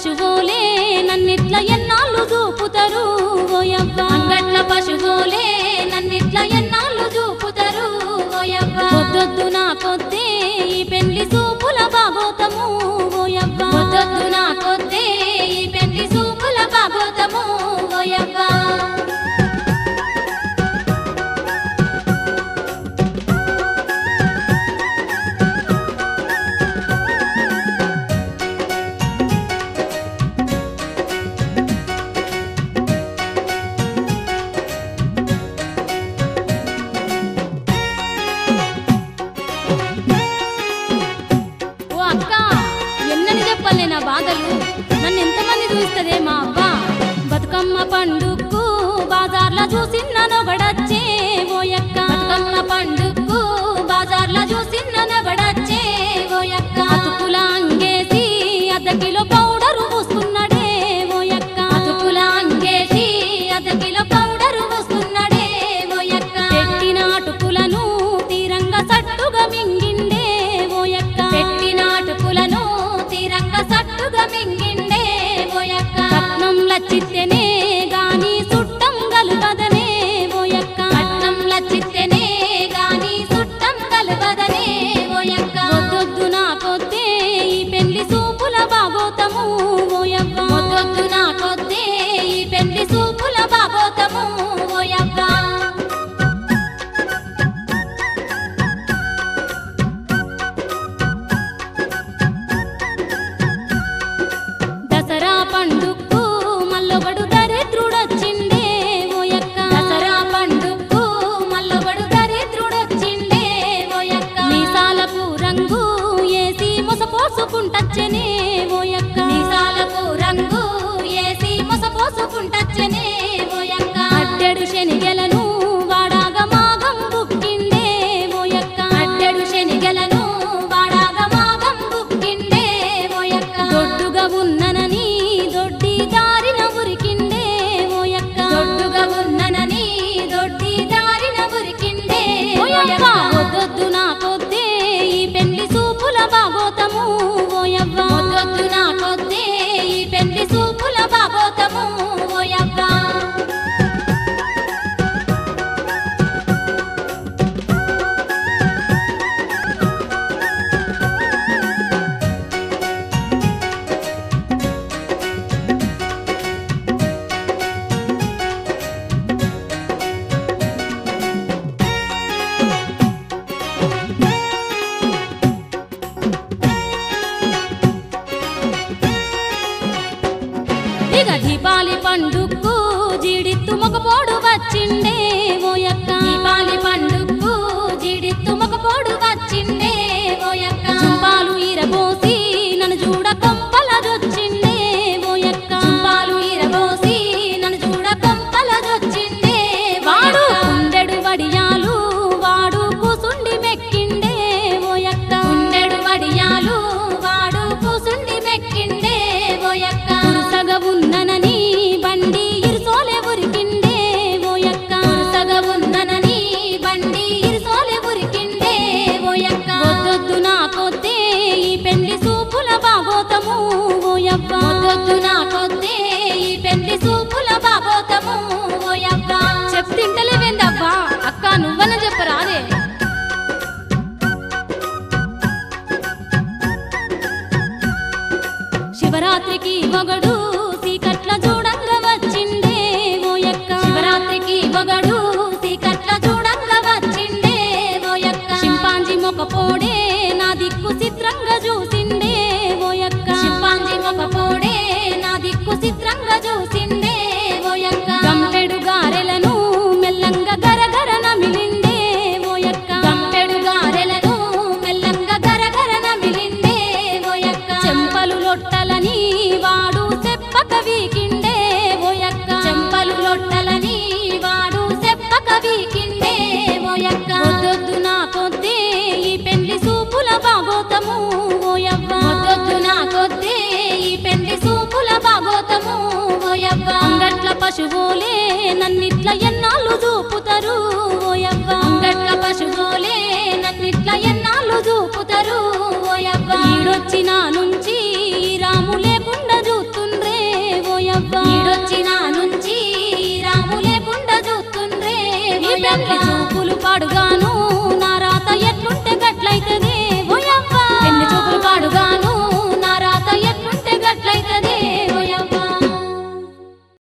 పశువులే నన్నిట్ల ఎన్నాళ్ళు చూపుతారు ఓయవ్వ అంగట్ల పశువులే నన్నిట్ల ఎన్నాళ్ళు చూపుతారు ఓయవ్వ పొద్దొద్దు నా కొద్దే ఈ పెళ్లి సూపుల బాగోతము ఓయవ్వ పొద్దొద్దు నా కొద్దే ఈ పెళ్లి సూపుల బాగోతము ఓయవ్వ ఓ అక్క ఎన్నని చెప్పలే నా బాధలు నన్ను ఎంతమంది చూస్తుందే మా అవ్వ బతుకమ్మ పండుగకు బాజార్ల చూసిన నొగడచ్చే ఓయక్క బతుకమ్మ పండుగకు బాజార్ల చూసిన నొగడచ్చే ఓయక్క అతుకుల అంగేసి అర్ధ కిలో పౌడరు పూసుకున్నాడే ఓయక్క అతుకుల అంగేసి అర్ధ కిలో పౌడరు పూసుకున్నాడే ఓయక్క పెట్టిన అటుకులను తీరంగా సట్టుగా మింగిండే ఓయక్క పెట్టిన అటుకులను తీరంగా సట్టుగా మింగిండే ఓయక్క కట్నం లచ్చిత్తేనే గాని సుట్టం గలువదనే ఓయక్క కట్నం లచ్చిత్తేనే గాని సుట్టం గలువదనే ఓయక్క వద్దొద్దు నా కొద్దే ఈ పెళ్లి సూపుల బాగోతము ఓయవ్వ వద్దొద్దు నా కొద్దే ఈ పెళ్లి సూపుల బాగోతము ఓయవ్వ దసరా పండుగకు మల్లొగడు దరిద్రుడొచ్చిండే ఓయక్క దసరా పండుగకు మల్లొగడు దరిద్రుడొచ్చిండే ఓయక్క మీసాలకు రంగు ఏసి ముసపోసుకుంటచ్చనే ఓయక్క మీసాలకు రంగు ఏసి ముసపోసుకుంటచ్చనే ఓయక్క అడ్డెడు శనిగెలను వాడాగ మాగం బుక్కిండే ఓయక్క అడ్డెడు శనిగెలను వాడాగ మాగం బుక్కిండే ఓయక్క దొడ్డుగా ఉన్ననని దొడ్డి దారిన ఉరికిండే ఓయక్క దొడ్డుగా ఉన్ననని దొడ్డి దారిన ఉరికిండే ఓయక్క వద్దొద్దు నా కొద్దే ఈ పెళ్లి సూపుల బాగోతము ఓయవ్వ వద్దొద్దు నా కొద్దే ఈ పెళ్లి సూపుల బాగోతము ఓయవ్వ ఇక దీపాలి పండుగకు జీడిత్తు మొగపోడు వచ్చిండే ఓయక్క దీపాలి పండుగకు జీడిత్తు మొగపోడు వచ్చిండే ఓయక్క చుంపాలు ఈరబోసి నన్ను చూడ కొంపలదొచ్చిండే ఓయక్క చుంపాలు ఈరబోసి నన్ను చూడ కొంపలదొచ్చిండే వాడు ఉండెడు వడియాలు వాడు కూసుండి మెక్కిండే ఓయక్క ఉండెడు వడియాలు వాడు కూసుండి మెక్కిండే ఓయక్క కురుసగా ఉన్ననని బండి ఇరుసోలే ఉరికిండే ఓయక్క కురుసగా ఉన్ననని బండి ఇరుసోలే ఉరికిండే ఓయక్క వద్దొద్దు నా కొద్దే ఈ పెళ్లి సూపుల బాగోతము ఓయవ్వ వద్దొద్దు నా కొద్దే ఈ పెళ్లి సూపుల బాగోతము ఓయవ్వ చెప్తింటలేవేందవ్వా అక్క నువ్వన చెప్పరాదే శివరాత్రికి మొగడు సీకట్ల చూడంగా వచ్చిండే ఓయక్క శివరాత్రికి మొగడు సీకట్ల చూడంగా వచ్చిండే ఓయక్క చింపాంజీ మొకపోడే నా దిక్కు చిత్రంగా చూసిండే ఓయక్క చింపాంజీ మొకపోడే నా దిక్కు చిత్రంగా చూసిండే ఓయక్క గంపెడు గారెలను మెల్లంగా గరగర నమిలిండే ఓయక్క గంపెడు గారెలను మెల్లంగా గరగర నమిలిండే ఓయక్క చెంపలు లొట్టలని వాడు చెప్పక వీకిండే ఓయక్క చెంపలు లొట్టలని వాడు చెప్పక వీకిండే ఓయక్క వద్దొద్దు నా కొద్దే ఈ పెళ్లి సూపుల బాగోతము ఓయవ్వ వద్దొద్దు నా కొద్దే ఈ పెళ్లి సూపుల బాగోతము ఓయవ్వ అంగట్ల పశువులే నన్నిట్ల ఎన్నాళ్ళు చూపుతారు ఓయవ్వ అంగట్ల పశువులే నన్నిట్ల ఎన్నాళ్ళు చూపుతారు ఓయవ్వ ఈడొచ్చిన నుంచి ఈ రాము లేకుండా చూస్తూ పెళ్లి చూపులు పాడుగాను